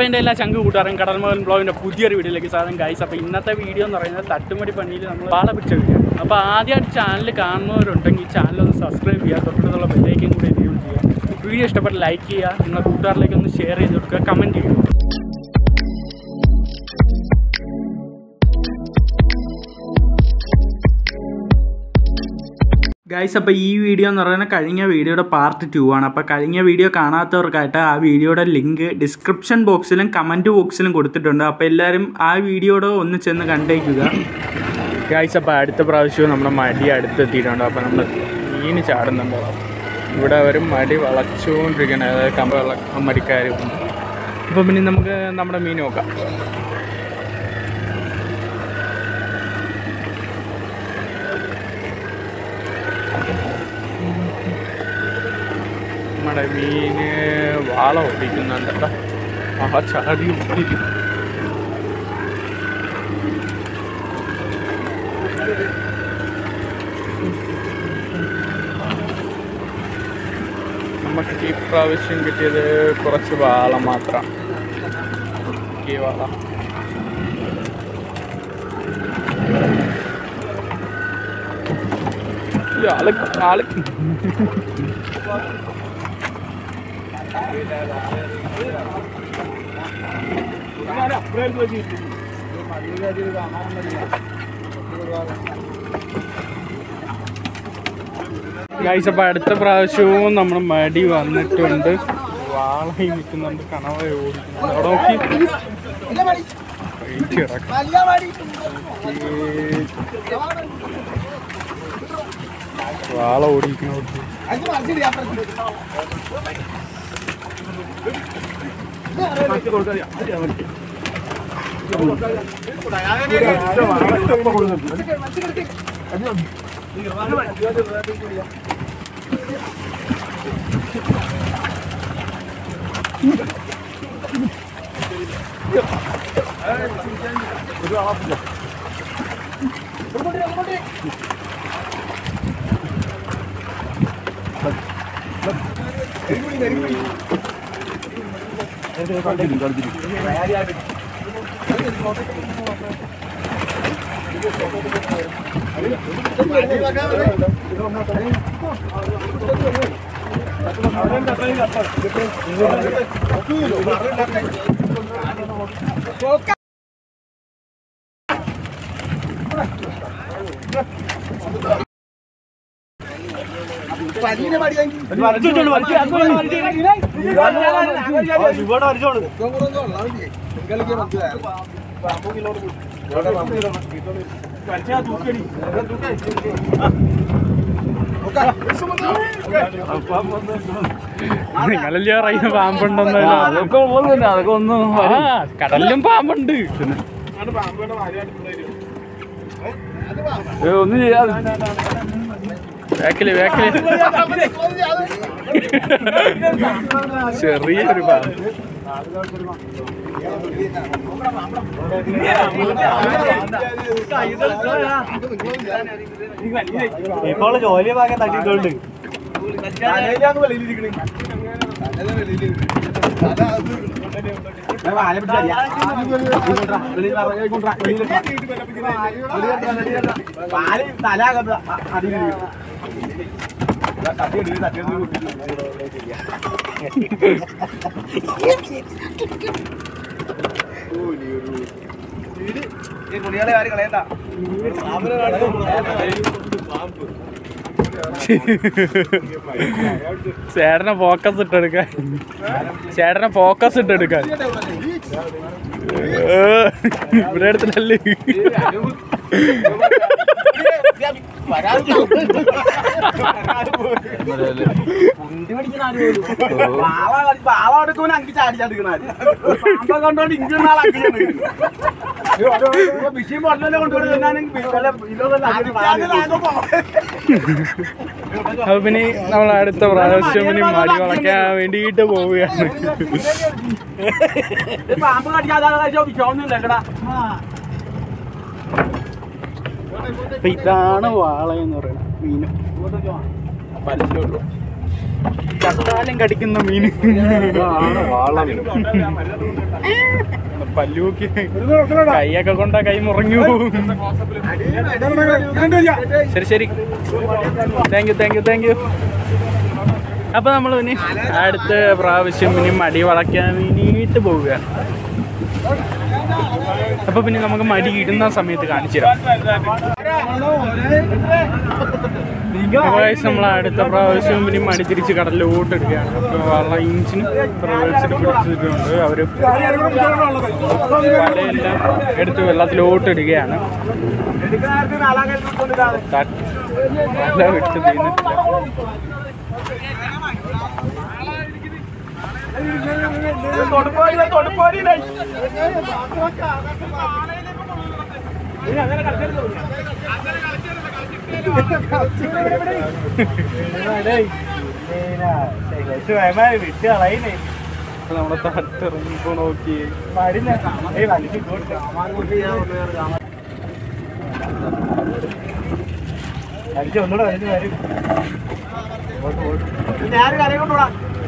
അപ്പോൾ എൻ്റെ എല്ലാ ചങ്ക് കൂട്ടുകാരും കടൽ മകൻ ബ്ലോഗിൻ്റെ പുതിയൊരു വീഡിയോയിലേക്ക് സാധനം ഗൈസ് അപ്പോൾ ഇന്നത്തെ വീഡിയോ എന്ന് പറയുന്നത് തട്ടുമടി പണിയിൽ നമ്മൾ വാള പിടിച്ച വീഡിയോ അപ്പോൾ ആദ്യമായിട്ട് ചാനൽ കാണുന്നവരുണ്ടെങ്കിൽ ചാനൽ ഒന്ന് സബ്സ്ക്രൈബ് ചെയ്യുക തൊട്ടടുത്തുള്ള ബെല്ലേക്കും കൂടി എനേബിൾ ചെയ്യുക വീഡിയോ ഇഷ്ടപ്പെട്ട് ലൈക്ക് ചെയ്യുക നിങ്ങളുടെ കൂട്ടുകാരിലേക്ക് ഒന്ന് ഷെയർ ചെയ്ത് കൊടുക്കുക കമൻറ്റ് ചെയ്യുക ഗൈസ് അപ്പോൾ ഈ വീഡിയോ എന്ന് പറയുന്നത് കഴിഞ്ഞ വീഡിയോയുടെ പാർട്ട് ടു ആണ് അപ്പോൾ കഴിഞ്ഞ വീഡിയോ കാണാത്തവർക്കായിട്ട് ആ വീഡിയോയുടെ ലിങ്ക് ഡിസ്ക്രിപ്ഷൻ ബോക്സിലും കമൻറ്റ് ബോക്സിലും കൊടുത്തിട്ടുണ്ട് അപ്പോൾ എല്ലാവരും ആ വീഡിയോയുടെ ഒന്ന് ചെന്ന് കണ്ടേക്കുക ഗൈസ് അപ്പോൾ അടുത്ത പ്രാവശ്യവും നമ്മുടെ മടി അടുത്തെത്തിയിട്ടുണ്ട് അപ്പോൾ നമ്മൾ മീൻ ചാടുന്നുണ്ട് ഇവിടെ അവരും മടി വളച്ചുകൊണ്ടിരിക്കണം അതായത് കമ്പ വള മടിക്കാരും അപ്പോൾ പിന്നെ നമുക്ക് നമ്മുടെ മീൻ നോക്കാം നമ്മുടെ മീന് വാള ഒടിക്കുന്നുണ്ട് കേട്ടോ ആ ചാടി ഒടിക്കും നമുക്ക് ഈ പ്രാവശ്യം കിട്ടിയത് കുറച്ച് വാള മാത്രം ഈ വാള ഈ ആള് ആള് ഗൈസ് അപ്പോൾ അടുത്ത പ്രാവശ്യവും നമ്മൾ മടി വന്നിട്ടുണ്ട് വാളയും നിൽക്കുന്നുണ്ട് കണവ ഓടിക്കുന്നുണ്ട് അവിടെ നോക്കി വെയിറ്റ് കിടക്കാം വാള ഓടിക്കുന്നോട്ട് നിങ്ങളല്ലേ പറയുന്ന പാമ്പുണ്ടെന്നല്ലോ അതൊക്കെ പോകുന്നില്ല അതൊക്കെ ഒന്നും ആ കടലിലും പാമ്പുണ്ട് ഏ, ഒന്നും ചെയ്യാതെ വേക്കില് വേക്കില് ചെറിയൊരു പാമ്പ് ഇപ്പോൾ ജോലി ഭാഗം തട്ടിയിട്ടുണ്ട് തല അടിയിൽ കുണികളെ കാര്യം കളയണ്ട ചേട്ടനെ ഫോക്കസ് ഇട്ടെടുക്കാൻ ചേട്ടനെ ഫോക്കസ് ഇട്ടെടുക്കാൻ ഏ, ഇവിടെ എടുത്തിട്ടല്ലേ പാവ എടുക്കുമ്പോൾ അങ്കി ചാടിച്ചെടുക്കണ പാമ്പ കൊണ്ടോണ്ട് ഇഞ്ചുന്ന ആൾ അങ്കിയാണ് വിഷയം പൊട്ടലല്ലേ കൊണ്ടുപോയി അപ്പൊ പിന്നെ നമ്മൾ അടുത്ത പ്രാവശ്യം ഇനി മടി വളയ്ക്കാൻ വേണ്ടിയിട്ട് പോവുകയാണ് പാമ്പ് കടിക്കാതെ വിഷമൊന്നുമില്ല കേടാ അപ്പൊ ഇതാണ് വാള എന്ന് പറയുന്നത് മീന് പല്ലുള്ളൂ ചത്താലും കടിക്കുന്ന മീൻ പല്ലൂക്കി കൈയൊക്കെ കൊണ്ടാ കൈ മുറങ്ങി പോകും ശരി ശരി thank you thank you thank you അപ്പൊ നമ്മൾ ഇനി അടുത്ത പ്രാവശ്യം ഇനി മടി വളയ്ക്കാൻ വേണ്ടിയിട്ട് പോവുകയാണ് അപ്പൊ പിന്നെ നമുക്ക് മടി ഇടുന്ന സമയത്ത് കാണിച്ചു തരാം പ്രാവശ്യം നമ്മൾ അടുത്ത പ്രാവശ്യം ഇനി മടി തിരിച്ച് കടലിലോട്ട് എടുക്കുകയാണ് അപ്പോൾ വള്ള ഇഞ്ചിന് റിവേഴ്സിൽ പിടിച്ചിട്ടുണ്ട് അവർ വലയെല്ലാം എടുത്ത് വെള്ളത്തിലോട്ട് ഇടുകയാണ് തട്ട് വല വിട്ട് തീർന്നിട്ടില്ല അപ്പൊ നമ്മുടെ തട്ട് ഇറങ്ങിപ്പോ നോക്കി ഒന്നുകൂടെ വരും വരും ഞാൻ കരയും കൊണ്ടുപോടാ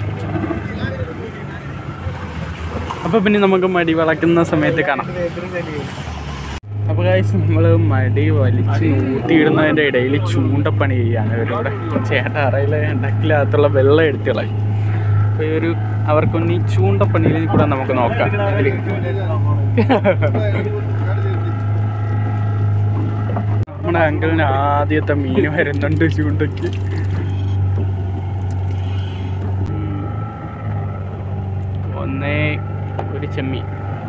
അപ്പൊ പിന്നെ നമുക്ക് മടി വളക്കുന്ന സമയത്ത് കാണാം അപ്പൊ കാഴ്ച നമ്മള് മടി വലിച്ച് ഊട്ടിയിടുന്നതിന്റെ ഇടയിൽ ചൂണ്ടപ്പണി ചെയ്യാണ് ഇവരിവിടെ ചേട്ട അറയിലെ ഡക്കിലകത്തുള്ള വെള്ളം എടുത്ത് കളയും അപ്പൊ ഈ ഒരു അവർക്കൊന്ന് ഈ ചൂണ്ടപ്പണിയിൽ കൂടെ നമുക്ക് നോക്കാം ഇതില് നമ്മുടെ അങ്കിളിന് ആദ്യത്തെ മീൻ വരുന്നുണ്ട് ചൂണ്ടയ്ക്ക് ഒന്നേ ഒരു ചെമ്മീൻ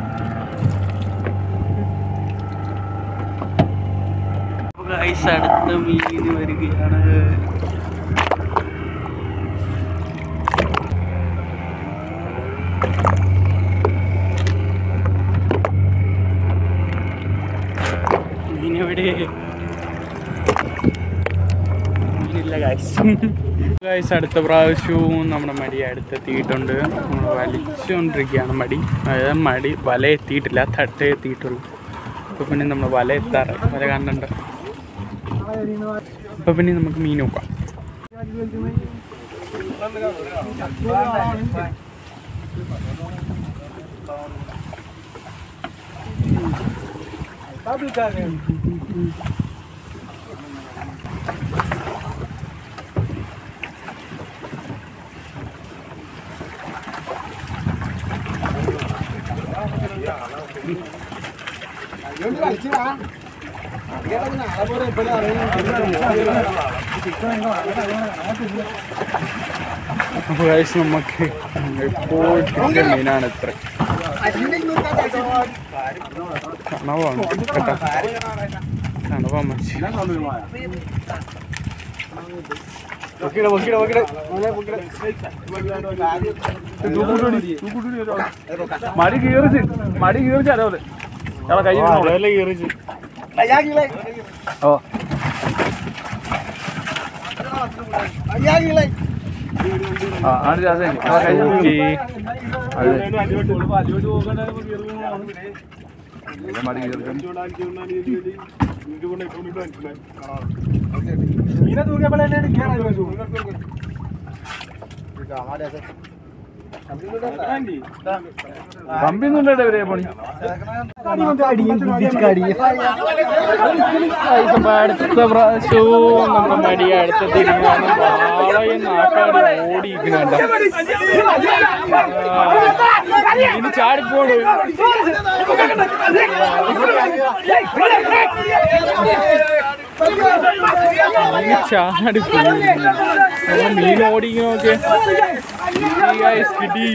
ഗൈസ് അടുത്ത മീൻ വരികയാണ് മീൻ എവിടെ മീനില്ല ഗൈസ് ഗൈസ് അടുത്ത പ്രാവശ്യവും നമ്മുടെ മടി അടുത്തെത്തിയിട്ടുണ്ട് നമ്മൾ വലിച്ചുകൊണ്ടിരിക്കുകയാണ് മടി അതായത് മടി വല എത്തിയിട്ടില്ല തട്ട് എത്തിയിട്ടുള്ളൂ അപ്പോൾ പിന്നെ നമ്മൾ വല എത്താറ് വല കാണുന്നുണ്ട് അപ്പോൾ പിന്നെ നമുക്ക് മീൻ നോക്കാം അപ്പോൾ ഗൈസ് നമുക്ക് എപ്പോഴും കിട്ടിയ മീനാണ് ഇത്ര കണവാണ് കേട്ടോ കണവാ മച്ചി മടി കീറിച്ച് മടി കീറിച്ച് അതേപോലെ ഞങ്ങളെ കൈ അതല്ലേ കീറിച്ച് ഓ ആ ആണ് ജാസേ ഞങ്ങളെ കൈ നോക്കി അതെ മടി കീറിച്ച് മീനെ തൂക്കിയപ്പോഴല്ലേ കമ്പിയൊന്നും ഇല്ലേ ഇവരെ പണി ഗൈസ് അപ്പോൾ അടുത്ത പ്രാവശ്യവും നമ്മുടെ മടി അടുത്തെത്തിയിരിക്കുകയാണ് വാളയും നാക്കാടി ഓടിയിരിക്കുന്നുണ്ട് ഇനി ചാടിപ്പോണ്ട് ഇനി ചാടിപ്പോയി നമ്മൾ മീൻ ഓടിക്കുന്ന നോക്കിയേ ഗൈസ് കിട്ടി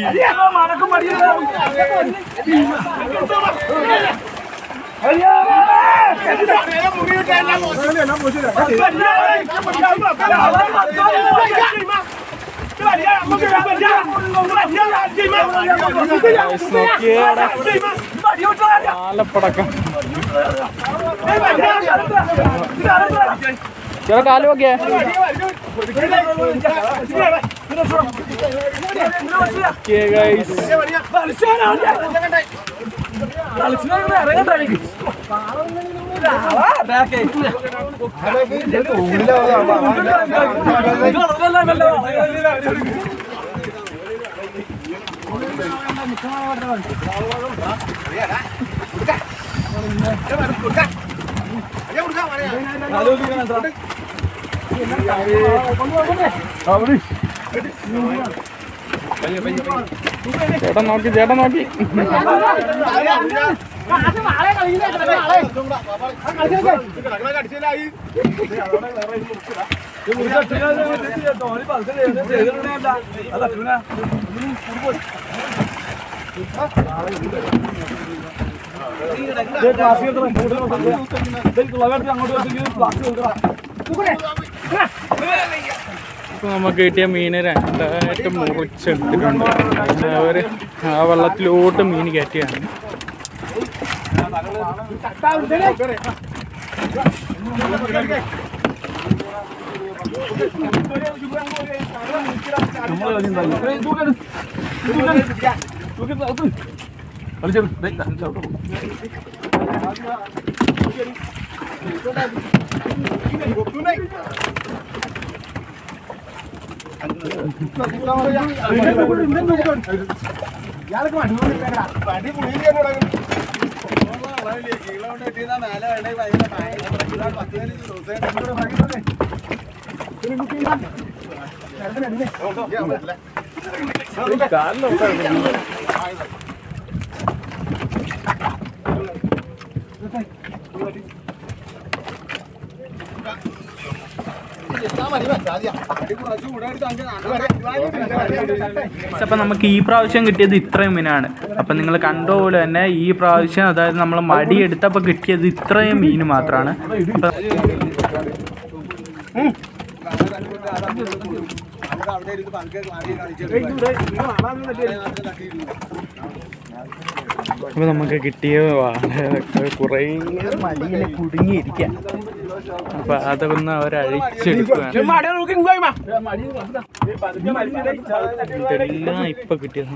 ഗൈസ് നോക്കിയേടാ ആലപ്പടക്കം ചില കാല് നോക്കിയേ ഓക്കേ ഗൈസ് ചേട്ടൻ നോക്കി ചേട്ടൻ നോക്കി ഇപ്പൊ നമുക്ക് കിട്ടിയ മീന് രണ്ടായിട്ട് മുറിച്ചെടുത്തിട്ടുണ്ട് പിന്നെ അവര് ആ വെള്ളത്തിലോട്ട് മീൻ കയറ്റിയാണ് അപ്പൊ നമുക്ക് ഈ പ്രാവശ്യം കിട്ടിയത് ഇത്രയും മീനാണ് അപ്പൊ നിങ്ങൾ കണ്ട പോലെ തന്നെ ഈ പ്രാവശ്യം അതായത് നമ്മൾ മടി എടുത്തപ്പോ കിട്ടിയത് ഇത്രയും മീൻ മാത്രമാണ് അപ്പൊ അപ്പൊ നമുക്ക് കിട്ടിയ വാഴയൊക്കെ കുറേ മടിയിൽ കുടുങ്ങിയിരിക്കാം അപ്പൊ അതൊന്ന് അവർ അഴിച്ചെടുക്കുകയാണ് ഇതെല്ലാം ഇപ്പൊ കിട്ടിയത്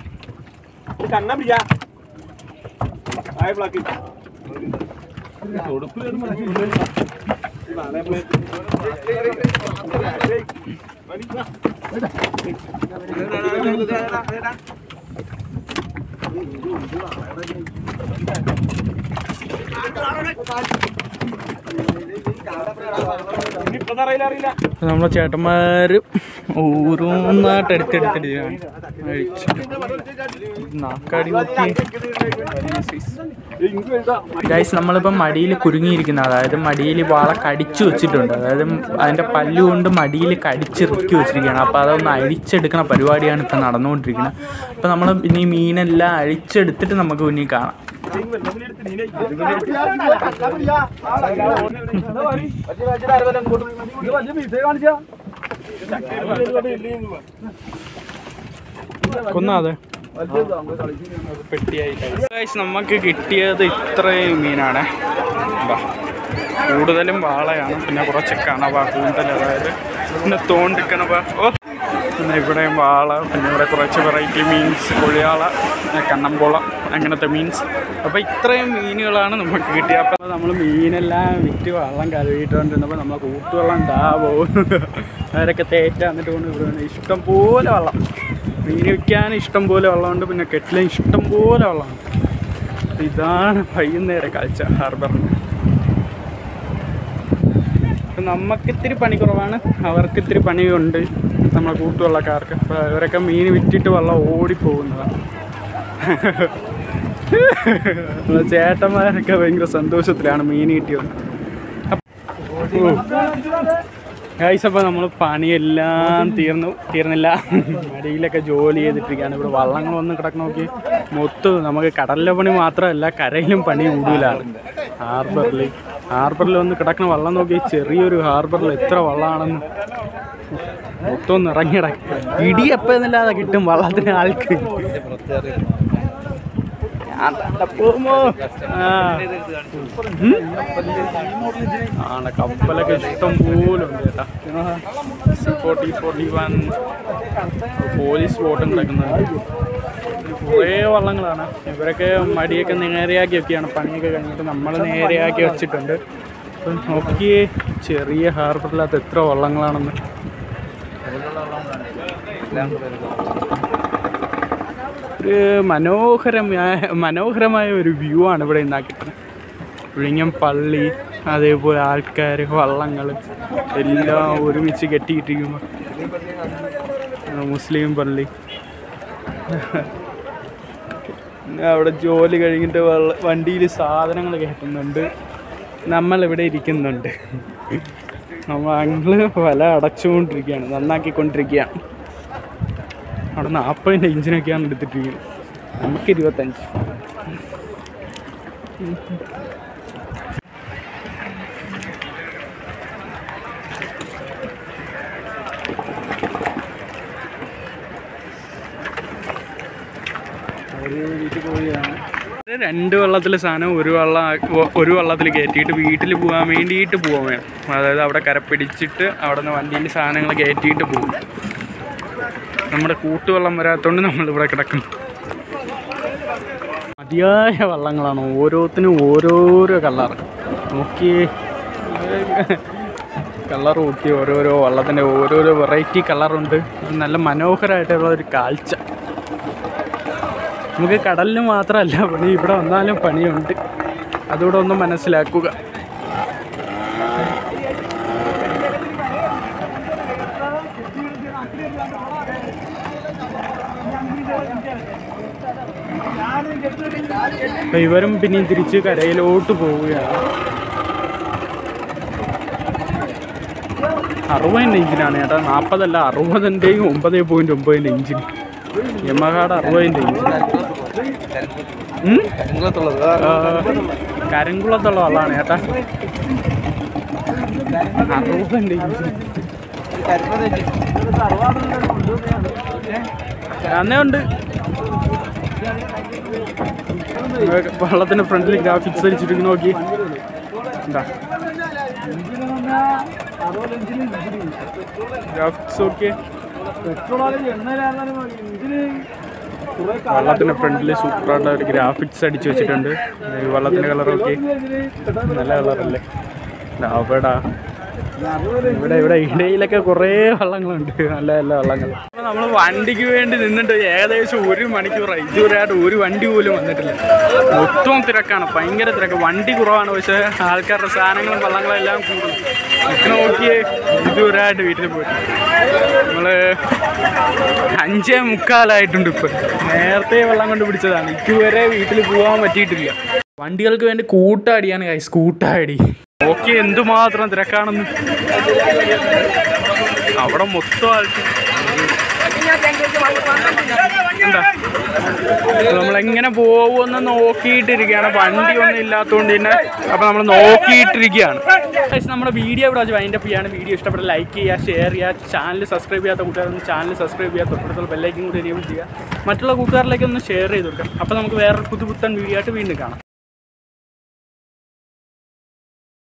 അപ്പൊ നമ്മളെ ചേട്ടന്മാര് ഓരോന്നായിട്ട് എടുത്തെടുത്തിട്ട് നാക്കാടി ഗൈസ് നമ്മളിപ്പം മടിയിൽ കുരുങ്ങിയിരിക്കുന്ന അതായത് മടിയിൽ വാള കടിച്ചു വെച്ചിട്ടുണ്ട് അതായത് അതിന്റെ പല്ലുകൊണ്ട് മടിയിൽ കടിച്ചിറുക്കി വെച്ചിരിക്കുകയാണ് അപ്പോൾ അതൊന്ന് അഴിച്ചെടുക്കുന്ന പരിപാടിയാണ് ഇപ്പം നടന്നുകൊണ്ടിരിക്കുന്നത് അപ്പോൾ നമ്മൾ ഇനി മീനെല്ലാം അഴിച്ചെടുത്തിട്ട് നമുക്ക് ഇനി കാണാം കൊന്നാതെ പെട്ടിയായി ഗൈസ് നമുക്ക് കിട്ടിയത് ഇത്രയും മീനാണ് ബാ കൂടുതലും വാളയാണ് പിന്നെ കുറച്ച് കണവ കൂന്തൽ അതായത് പിന്നെ തോണ്ടിക്കണവ ഓ പിന്നെ ഇവിടെയും വാള പിന്നെ ഇവിടെ കുറച്ച് വെറൈറ്റി മീൻസ് കൊഴിയാള പിന്നെ കണ്ണമ്പോള അങ്ങനത്തെ മീൻസ് അപ്പോൾ ഇത്രയും മീനുകളാണ് നമുക്ക് കിട്ടിയത് അപ്പോൾ നമ്മൾ മീനെല്ലാം വിറ്റ് വെള്ളം കഴുകിയിട്ടുകൊണ്ടിരുന്നപ്പോൾ നമ്മൾ കൂട്ടുവെള്ളം ഡാ പോകുന്നത് അവരൊക്കെ തേറ്റ എന്നിട്ട് കൊണ്ട് ഇവിടെ ഇഷ്ടം പോലെ വെള്ളം മീൻ വിൽക്കാൻ ഇഷ്ടം പോലെ വെള്ളമുണ്ട് പിന്നെ കെട്ടിലും ഇഷ്ടം പോലെ വെള്ളമുണ്ട് അപ്പോൾ ഇതാണ് വൈകുന്നേരം കാഴ്ച ഹാർബർ അപ്പം നമുക്ക് ഇത്തിരി പണി കുറവാണ് അവർക്ക് ഇത്തിരി പണിയുണ്ട് നമ്മളെ കൂട്ടുവെള്ളക്കാർക്ക് അപ്പോൾ അവരൊക്കെ മീൻ വിറ്റിട്ട് വെള്ളം ഓടിപ്പോകുന്നതാണ് നമ്മളെ ചേട്ടന്മാരൊക്കെ ഭയങ്കര സന്തോഷത്തിലാണ് മീൻ കിട്ടിയത് ഗൈസ് അപ്പോൾ നമ്മൾ പണിയെല്ലാം തീർന്നു തീർന്നില്ല മടിയിലൊക്കെ ജോലി ചെയ്തിട്ടിരിക്കുകയാണ് ഇവിടെ വള്ളങ്ങൾ വന്ന് കിടക്കുന്ന നോക്കി മൊത്തം നമുക്ക് കടലിലെ പണി മാത്രമല്ല കരയിലും പണി കൂടുതലാണ് ഹാർബറിൽ ഹാർബറിൽ വന്ന് കിടക്കുന്ന വള്ളം നോക്കി ചെറിയൊരു ഹാർബറിൽ എത്ര വള്ളമാണെന്ന് മൊത്തം ഒന്ന് ഇറങ്ങിയിട ഇടി എപ്പോൾ എന്നില്ലാതെ കിട്ടും വള്ളത്തിന് ആൾക്ക് ഞാൻ തന്നെ പോകുമോ ആ ഉം? ആണ് കപ്പലൊക്കെ ഇഷ്ടം പോലെ ഉണ്ട് ചേട്ടാ ഫോർട്ടി ഫോർട്ടി വൺ പോലീസ് ബോട്ടും കിടക്കുന്നുണ്ട് കുറേ വള്ളങ്ങളാണ് ഇവരൊക്കെ മടിയൊക്കെ നേരെയാക്കി വെക്കുകയാണ് പണിയൊക്കെ കഴിഞ്ഞിട്ട് നമ്മൾ നേരെയാക്കി വെച്ചിട്ടുണ്ട് അപ്പം നോക്കിയേ ചെറിയ ഹാർബറിനകത്ത് എത്ര വള്ളങ്ങളാണെന്ന് ഒരു മനോഹരമായ മനോഹരമായ ഒരു വ്യൂ ആണ് ഇവിടെ ഉണ്ടാക്കിയിട്ടുള്ളത് വിഴിഞ്ഞം പള്ളി അതേപോലെ ആൾക്കാർ വള്ളങ്ങൾ എല്ലാം ഒരുമിച്ച് കെട്ടിയിട്ടിരിക്കുന്നു മുസ്ലിം പള്ളി പിന്നെ അവിടെ ജോലി കഴിഞ്ഞിട്ട് വള്ള വണ്ടിയിൽ സാധനങ്ങൾ കയറ്റുന്നുണ്ട് നമ്മളിവിടെ ഇരിക്കുന്നുണ്ട് നമ്മൾ അങ്ങള് വല അടച്ചുകൊണ്ടിരിക്കുകയാണ് നന്നാക്കിക്കൊണ്ടിരിക്കുകയാണ് അവിടെ നാൽപ്പതിൻ്റെ എഞ്ചിനൊക്കെയാണ് എടുത്തിട്ടിരിക്കുന്നത് നമുക്ക് ഇരുപത്തഞ്ച് അവര് വീട്ടിൽ പോവുകയാണ് ഇത് രണ്ട് വെള്ളത്തിലെ സാധനം ഒരു വെള്ളം ആ- ഒരു വെള്ളത്തിൽ കയറ്റിയിട്ട് വീട്ടിൽ പോകാൻ വേണ്ടിയിട്ട് പോകാൻ വേണം അതായത് അവിടെ കര പിടിച്ചിട്ട് അവിടെ നിന്ന് വണ്ടിയിൽ സാധനങ്ങൾ കയറ്റിയിട്ട് പോകും നമ്മുടെ കൂട്ടുവെള്ളം വരാത്തതുകൊണ്ട് നമ്മളിവിടെ കിടക്കുന്നു മതിയായ വള്ളങ്ങളാണ് ഓരോത്തിനും ഓരോരോ കളർ നോക്കിയേ കളർ നോക്കി ഓരോരോ വള്ളത്തിൻ്റെ ഓരോരോ വെറൈറ്റി കളറുണ്ട് നല്ല മനോഹരമായിട്ടുള്ള ഒരു കാഴ്ച നമുക്ക് കടലിന് മാത്രമല്ല പണി ഇവിടെ വന്നാലും പണിയുണ്ട് അതുകൂടെ ഒന്ന് മനസ്സിലാക്കുക അപ്പൊ ഇവരും പിന്നെയും തിരിച്ച് കരയിലോട്ട് പോവുകയാണ് അറുപതിൻ്റെ എഞ്ചിനാണ് ചേട്ടാ നാൽപ്പതല്ല അറുപതിൻ്റെയും ഒമ്പത് പോയിൻറ്റ് ഒമ്പതിൻ്റെ എഞ്ചിൻ യമഹാട് അറുപതിൻ്റെ എഞ്ചിൻ ഉം? ആ, കരിങ്കുളത്തുള്ള വള്ളമാണ് ചേട്ടാ അറുപതിൻ്റെ എഞ്ചിൻ അന്നേ ഉണ്ട് വള്ളത്തിന്റെ ഫ്രണ്ടിൽ ഗ്രാഫിക്സ് അടിച്ചിട്ട് നോക്കി എന്താ ഗ്രാഫിക്സ് ഓക്കെ വള്ളത്തിന്റെ ഫ്രണ്ടിൽ സൂപ്പറായിട്ട് ഒരു ഗ്രാഫിക്സ് അടിച്ചു വെച്ചിട്ടുണ്ട് ഈ വള്ളത്തിന്റെ കളർ ഓക്കെ നല്ല കളറല്ലേ അവിടാ ഇവിടെ ഇവിടെ ഇടയിലൊക്കെ കുറേ വള്ളങ്ങളുണ്ട് നല്ല നല്ല വള്ളങ്ങൾ നമ്മൾ വണ്ടിക്ക് വേണ്ടി നിന്നിട്ട് ഏകദേശം ഒരു മണിക്കൂറായി ഇതുവരെയായിട്ട് ഒരു വണ്ടി പോലും വന്നിട്ടില്ല മൊത്തം തിരക്കാണ് ഭയങ്കര തിരക്ക് വണ്ടി കുറവാണ് പക്ഷേ ആൾക്കാരുടെ സാധനങ്ങളും വള്ളങ്ങളും എല്ലാം കൂടും ഇത്ര നോക്കിയേ ഇതുവരെയായിട്ട് വീട്ടിൽ പോയിട്ട് നമ്മള് അഞ്ചേ മുക്കാലായിട്ടുണ്ട് ഇപ്പം നേരത്തെ വെള്ളം കൊണ്ട് പിടിച്ചതാണ് ഇതുവരെ വീട്ടിൽ പോകാൻ പറ്റിയിട്ടില്ല വണ്ടികൾക്ക് വേണ്ടി കൂട്ടാടിയാണ് കൈ കൂട്ടാടി ഓക്കെ എന്തുമാത്രം തിരക്കാണെന്ന് അവിടെ മൊത്തം ആൾക്ക് എന്താ നമ്മളെങ്ങനെ പോകുമെന്ന് നോക്കിയിട്ടിരിക്കുകയാണ് വണ്ടി ഒന്നും ഇല്ലാത്തതുകൊണ്ട് തന്നെ അപ്പൊ നമ്മൾ നോക്കിയിട്ടിരിക്കുകയാണ് Guys, നമ്മുടെ വീഡിയോ ഇവിടെ വെച്ച് വൈൻഡപ്പ് ചെയ്യാണ് വീഡിയോ ഇഷ്ടപ്പെട്ട ലൈക്ക് ചെയ്യുക ഷെയർ ചെയ്യുക ചാനൽ സബ്സ്ക്രൈബ് ചെയ്യാത്ത കൂട്ടുകാരൊന്ന് ചാനൽ സബ്സ്ക്രൈബ് ചെയ്യുക തൊട്ടടുത്തുള്ള ബെല്ലൈക്കും കൂടി എനേബിൾ ചെയ്യുക മറ്റുള്ള കൂട്ടുകാരിലേക്ക് ഒന്ന് ഷെയർ ചെയ്ത് കൊടുക്കാം അപ്പോൾ നമുക്ക് വേറൊരു പുതുപുത്തൻ വീഡിയോ ആയിട്ട് വീണ്ടും കാണാം